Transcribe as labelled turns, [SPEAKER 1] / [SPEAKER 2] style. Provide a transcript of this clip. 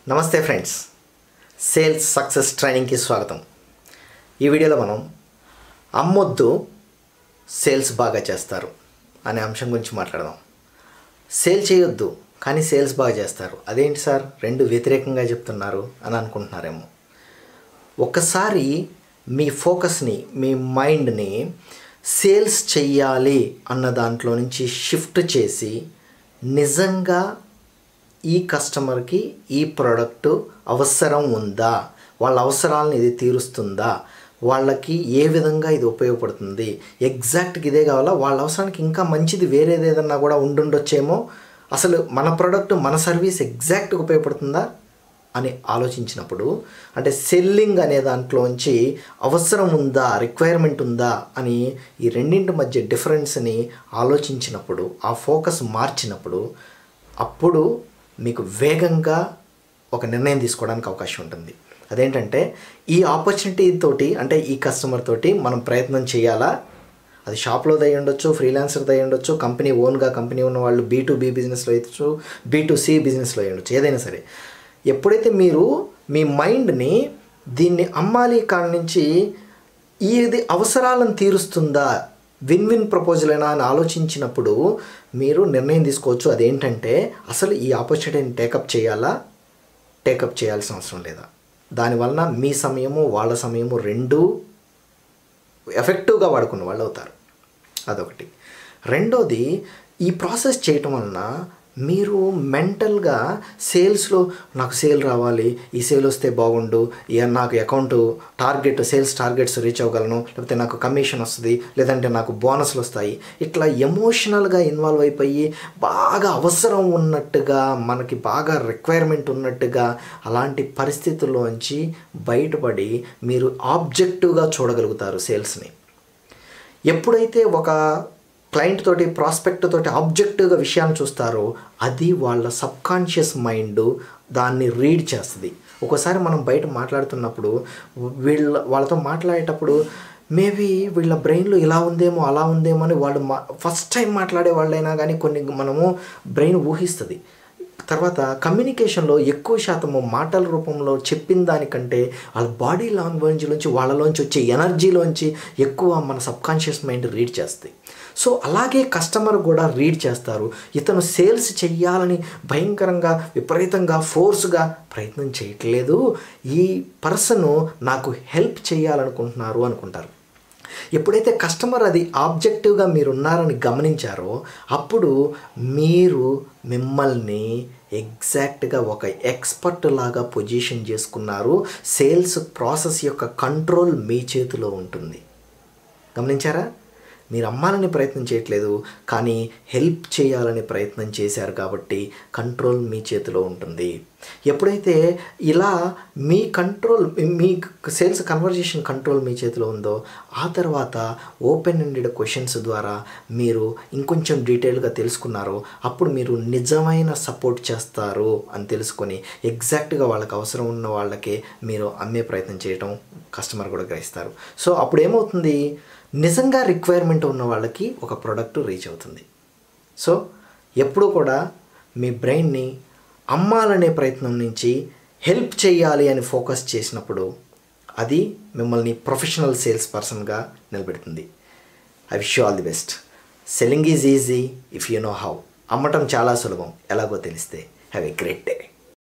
[SPEAKER 1] నమస్తే friends sales success ట్రైనింగ్కి స్వాగతం ఈ వీడియోలో మనం అమ్మొద్దు సేల్స్ బాగా చేస్తారు అనే అంశం గురించి మాట్లాడదాం సేల్ చేయొద్దు కానీ సేల్స్ బాగా చేస్తారు అదేంటి సార్ రెండు వ్యతిరేకంగా చెప్తున్నారు అని అనుకుంటున్నారేమో ఒక్కసారి మీ ఫోకస్ని మీ మైండ్ని సేల్స్ చెయ్యాలి అన్న దాంట్లో నుంచి షిఫ్ట్ చేసి నిజంగా ఈ కస్టమర్కి ఈ ప్రోడక్ట్ అవసరం ఉందా వాళ్ళ అవసరాలను ఇది తీరుస్తుందా వాళ్ళకి ఏ విధంగా ఇది ఉపయోగపడుతుంది ఎగ్జాక్ట్గా ఇదే కావాలా వాళ్ళ అవసరానికి ఇంకా మంచిది వేరేది ఏదన్నా కూడా ఉండుండొచ్చేమో అసలు మన ప్రోడక్ట్ మన సర్వీస్ ఎగ్జాక్ట్గా ఉపయోగపడుతుందా అని ఆలోచించినప్పుడు అంటే సెల్లింగ్ అనే దాంట్లోంచి అవసరం ఉందా రిక్వైర్మెంట్ ఉందా అని ఈ రెండింటి మధ్య డిఫరెన్స్ని ఆలోచించినప్పుడు ఆ ఫోకస్ మార్చినప్పుడు అప్పుడు మీకు వేగంగా ఒక నిర్ణయం తీసుకోవడానికి అవకాశం ఉంటుంది అదేంటంటే ఈ ఆపర్చునిటీ తోటి అంటే ఈ కస్టమర్ తోటి మనం ప్రయత్నం చేయాలా అది షాప్లో దయ్యి ఉండొచ్చు ఫ్రీలాన్సర్ దయ్యి ఉండొచ్చు కంపెనీ ఓన్గా కంపెనీ ఉన్న వాళ్ళు బీ టు బీ బిజినెస్లో అయ్యొచ్చు బీ టు సి బిజినెస్లో ఉండొచ్చు ఏదైనా సరే ఎప్పుడైతే మీరు మీ మైండ్ని దీన్ని అమ్మాలి కాడి నుంచి ఇది అవసరాలను తీరుస్తుందా విన్ విన్ ప్రపోజల్ అయినా అని ఆలోచించినప్పుడు మీరు నిర్ణయం తీసుకోవచ్చు అదేంటంటే అసలు ఈ ఆపర్చునిటీని టేకప్ చేయాలా టేకప్ చేయాల్సిన అవసరం లేదా దానివలన మీ సమయము వాళ్ళ సమయము రెండు ఎఫెక్టివ్గా వాడుకున్న వాళ్ళు అవుతారు అదొకటి రెండోది ఈ ప్రాసెస్ చేయటం వలన మీరు మెంటల్గా సేల్స్లో నాకు సేల్ రావాలి ఈ సేల్ వస్తే బాగుండు ఇక నాకు account target sales targets reach అవ్వగలను లేకపోతే నాకు కమిషన్ వస్తుంది లేదంటే నాకు బోనస్లు వస్తాయి ఇట్లా ఎమోషనల్గా ఇన్వాల్వ్ అయిపోయి బాగా అవసరం ఉన్నట్టుగా మనకి బాగా రిక్వైర్మెంట్ ఉన్నట్టుగా అలాంటి పరిస్థితుల్లోంచి బయటపడి మీరు ఆబ్జెక్టివ్గా చూడగలుగుతారు సేల్స్ని ఎప్పుడైతే ఒక క్లయింట్ తోటి ప్రాస్పెక్ట్ తోటి ఆబ్జెక్టివ్గా విషయాన్ని చూస్తారో అది వాళ్ళ సబ్కాన్షియస్ మైండ్ దాన్ని రీడ్ చేస్తుంది ఒక్కోసారి మనం బయట మాట్లాడుతున్నప్పుడు వీళ్ళ వాళ్ళతో మాట్లాడేటప్పుడు మేబీ వీళ్ళ బ్రెయిన్లో ఇలా ఉందేమో అలా ఉందేమో అని వాళ్ళు మా ఫస్ట్ టైం మాట్లాడే వాళ్ళైనా కానీ కొన్ని మనము బ్రెయిన్ ఊహిస్తుంది తర్వాత కమ్యూనికేషన్లో ఎక్కువ శాతము మాటల రూపంలో చెప్పిన దానికంటే వాళ్ళ బాడీ లాంగ్వేజ్లోంచి వాళ్ళలోంచి వచ్చే ఎనర్జీలోంచి ఎక్కువ మన సబ్కాన్షియస్ మైండ్ రీడ్ చేస్తాయి సో అలాగే కస్టమర్ కూడా రీడ్ చేస్తారు ఇతను సేల్స్ చెయ్యాలని భయంకరంగా విపరీతంగా ఫోర్స్గా ప్రయత్నం చేయట్లేదు ఈ పర్సన్ నాకు హెల్ప్ చేయాలనుకుంటున్నారు అనుకుంటారు ఎప్పుడైతే కస్టమర్ అది ఆబ్జెక్టివ్గా మీరు ఉన్నారని గమనించారో అప్పుడు మీరు మిమ్మల్ని ఎగ్జాక్ట్గా ఒక ఎక్స్పర్ట్ లాగా పొజిషన్ చేసుకున్నారు సేల్స్ ప్రాసెస్ యొక్క కంట్రోల్ మీ చేతిలో ఉంటుంది గమనించారా మీరు అమ్మాలని ప్రయత్నం చేయట్లేదు కానీ హెల్ప్ చేయాలని ప్రయత్నం చేశారు కాబట్టి కంట్రోల్ మీ చేతిలో ఉంటుంది ఎప్పుడైతే ఇలా మీ కంట్రోల్ మీ సేల్స్ కన్వర్జేషన్ కంట్రోల్ మీ చేతిలో ఉందో ఆ తర్వాత ఓపెన్ ఎండెడ్ క్వశ్చన్స్ ద్వారా మీరు ఇంకొంచెం డీటెయిల్గా తెలుసుకున్నారో అప్పుడు మీరు నిజమైన సపోర్ట్ చేస్తారు అని తెలుసుకొని ఎగ్జాక్ట్గా వాళ్ళకి అవసరం ఉన్న వాళ్ళకే మీరు అమ్మే ప్రయత్నం చేయటం కస్టమర్ కూడా గ్రహిస్తారు సో అప్పుడు ఏమవుతుంది నిజంగా రిక్వైర్మెంట్ ఉన్న వాళ్ళకి ఒక ప్రోడక్ట్ రీచ్ అవుతుంది సో ఎప్పుడు కూడా మీ బ్రెయిన్ని అమ్మాలనే ప్రయత్నం నుంచి హెల్ప్ చేయాలి అని ఫోకస్ చేసినప్పుడు అది మిమ్మల్ని ప్రొఫెషనల్ సేల్స్ పర్సన్గా నిలబెడుతుంది I wish you all the best selling is easy if you know how అమ్మటం చాలా సులభం ఎలాగో తెలిస్తే హ్యావ్ ఎ గ్రేట్ డే